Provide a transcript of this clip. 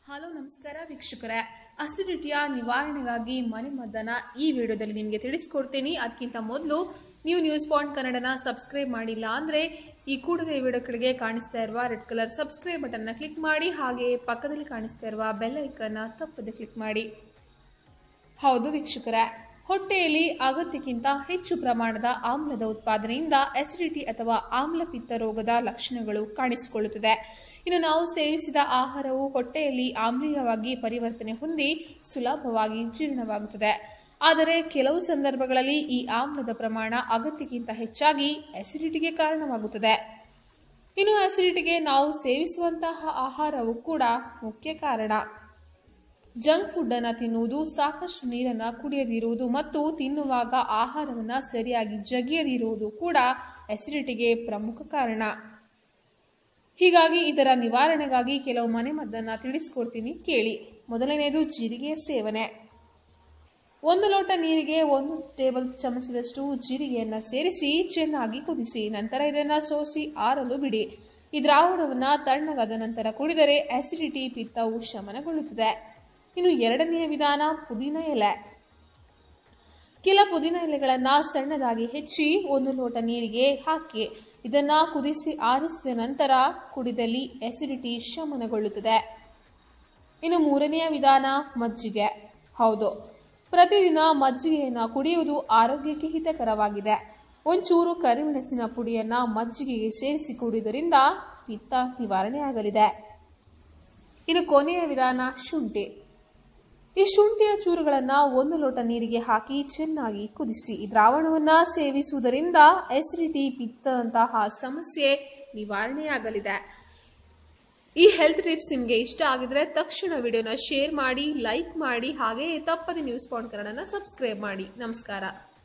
hello ನಮಸ್ಕಾರ ವೀಕ್ಷಕರೇ ಅಸಿಡಿಟಿಯ ನಿವಾರಣೆಗಾಗಿ ಮನೆಮದ್ದನ್ನ ಈ ವಿಡಿಯೋದಲ್ಲಿ ನಿಮಗೆ ತಿಳಿಸ್ಕೊಡ್ತೀನಿ ಅದಕ್ಕಿಂತ ಮೊದಲು ನೀವು ನ್ಯೂಸ್ ಪಾಯಿಂಟ್ ಕನ್ನಡನ ಸಬ್ಸ್ಕ್ರೈಬ್ ಮಾಡಿಲ್ಲ ಅಂದರೆ ಈ ಕೂಡಲೇ ಈ ವಿಡಿಯೋ ಕೆಳಗೆ ಕಾಣಿಸ್ತಾ ಇರುವ ರೆಡ್ ಕಲರ್ ಸಬ್ಸ್ಕ್ರೈಬ್ ಬಟನ್ನ ಕ್ಲಿಕ್ ಮಾಡಿ ಹಾಗೆ ಪಕ್ಕದಲ್ಲಿ ಕಾಣಿಸ್ತಾ ಇರುವ ಬೆಲ್ ಐಕನ್ನ ತಪ್ಪದೆ ಕ್ಲಿಕ್ ಮಾಡಿ ಹೌದು ವೀಕ್ಷಕರೇ ಹೊಟ್ಟೆಯಲ್ಲಿ ಅಗತ್ಯಕ್ಕಿಂತ ಹೆಚ್ಚು ಪ್ರಮಾಣದ ಆಮ್ಲದ ಉತ್ಪಾದನೆಯಿಂದ ಎಸಿಡಿಟಿ ಅಥವಾ ಆಮ್ಲಪಿತ್ತ ರೋಗದ ಲಕ್ಷಣಗಳು ಕಾಣಿಸಿಕೊಳ್ಳುತ್ತದೆ ಇನ್ನು ನಾವು ಸೇವಿಸಿದ ಆಹಾರವು ಹೊಟ್ಟೆಯಲ್ಲಿ ಆಮ್ಲೀಯವಾಗಿ ಪರಿವರ್ತನೆ ಹೊಂದಿ ಸುಲಭವಾಗಿ ಜೀರ್ಣವಾಗುತ್ತದೆ ಆದರೆ ಕೆಲವು ಸಂದರ್ಭಗಳಲ್ಲಿ ಈ ಆಮ್ಲದ ಪ್ರಮಾಣ ಅಗತ್ಯಕ್ಕಿಂತ ಹೆಚ್ಚಾಗಿ ಎಸಿಡಿಟಿಗೆ ಕಾರಣವಾಗುತ್ತದೆ ಇನ್ನು ಅಸಿಡಿಟಿಗೆ ನಾವು ಸೇವಿಸುವಂತಹ ಆಹಾರವು ಕೂಡ ಮುಖ್ಯ ಕಾರಣ ಜಂಕ್ ಫುಡ್ ಅನ್ನ ತಿನ್ನುವುದು ಸಾಕಷ್ಟು ನೀರನ್ನ ಕುಡಿಯದಿರುವುದು ಮತ್ತು ತಿನ್ನುವಾಗ ಆಹಾರವನ್ನ ಸರಿಯಾಗಿ ಜಗಿಯದಿರುವುದು ಕೂಡ ಎಸಿಡಿಟಿಗೆ ಪ್ರಮುಖ ಕಾರಣ ಹೀಗಾಗಿ ಇದರ ನಿವಾರಣೆಗಾಗಿ ಕೆಲವು ಮನೆಮದ್ದನ್ನ ತಿಳಿಸ್ಕೊಡ್ತೀನಿ ಕೇಳಿ ಮೊದಲನೆಯದು ಜೀರಿಗೆಯ ಸೇವನೆ ಒಂದು ಲೋಟ ನೀರಿಗೆ ಒಂದು ಟೇಬಲ್ ಚಮಚದಷ್ಟು ಜೀರಿಗೆಯನ್ನ ಸೇರಿಸಿ ಚೆನ್ನಾಗಿ ಕುದಿಸಿ ನಂತರ ಇದನ್ನ ಸೋಸಿ ಆರಲು ಬಿಡಿ ಈ ದ್ರಾವಣವನ್ನ ತಣ್ಣಗಾದ ನಂತರ ಕುಡಿದರೆ ಅಸಿಡಿಟಿ ಪಿತ್ತವು ಶಮನಗೊಳ್ಳುತ್ತದೆ ಇನ್ನು ಎರಡನೆಯ ವಿಧಾನ ಪುದೀನ ಎಲೆ ಕೆಲ ಪುದೀನ ಎಲೆಗಳನ್ನ ಸಣ್ಣದಾಗಿ ಹೆಚ್ಚಿ ಒಂದು ಲೋಟ ನೀರಿಗೆ ಹಾಕಿ ಇದನ್ನ ಕುದಿಸಿ ಆರಿಸಿದ ನಂತರ ಕುಡಿದಲ್ಲಿ ಎಸಿಡಿಟಿ ಶಮನಗೊಳ್ಳುತ್ತದೆ ಇನ್ನು ಮೂರನೆಯ ವಿಧಾನ ಮಜ್ಜಿಗೆ ಹೌದು ಪ್ರತಿದಿನ ಮಜ್ಜಿಗೆಯನ್ನು ಕುಡಿಯುವುದು ಆರೋಗ್ಯಕ್ಕೆ ಹಿತಕರವಾಗಿದೆ ಒಂಚೂರು ಕರಿಮೆಣಸಿನ ಪುಡಿಯನ್ನ ಮಜ್ಜಿಗೆಗೆ ಸೇರಿಸಿ ಕುಡಿಯುವುದರಿಂದ ಪಿತ್ತ ನಿವಾರಣೆಯಾಗಲಿದೆ ಇನ್ನು ಕೊನೆಯ ವಿಧಾನ ಶುಂಠಿ ಈ ಶುಂಠಿಯ ಚೂರುಗಳನ್ನ ಒಂದು ಲೋಟ ನೀರಿಗೆ ಹಾಕಿ ಚೆನ್ನಾಗಿ ಕುದಿಸಿ ಈ ದ್ರಾವಣವನ್ನ ಸೇವಿಸುವುದರಿಂದ ಎಸಿಡಿಟಿ ಪಿತ್ತದಂತಹ ಸಮಸ್ಯೆ ನಿವಾರಣೆಯಾಗಲಿದೆ ಈ ಹೆಲ್ತ್ ಟಿಪ್ಸ್ ನಿಮಗೆ ಇಷ್ಟ ಆಗಿದ್ರೆ ತಕ್ಷಣ ವಿಡಿಯೋನ ಶೇರ್ ಮಾಡಿ ಲೈಕ್ ಮಾಡಿ ಹಾಗೆ ತಪ್ಪದೆ ನ್ಯೂಸ್ ಪಾಯಿಂಟ್ ಕನ್ನಡನ ಸಬ್ಸ್ಕ್ರೈಬ್ ಮಾಡಿ ನಮಸ್ಕಾರ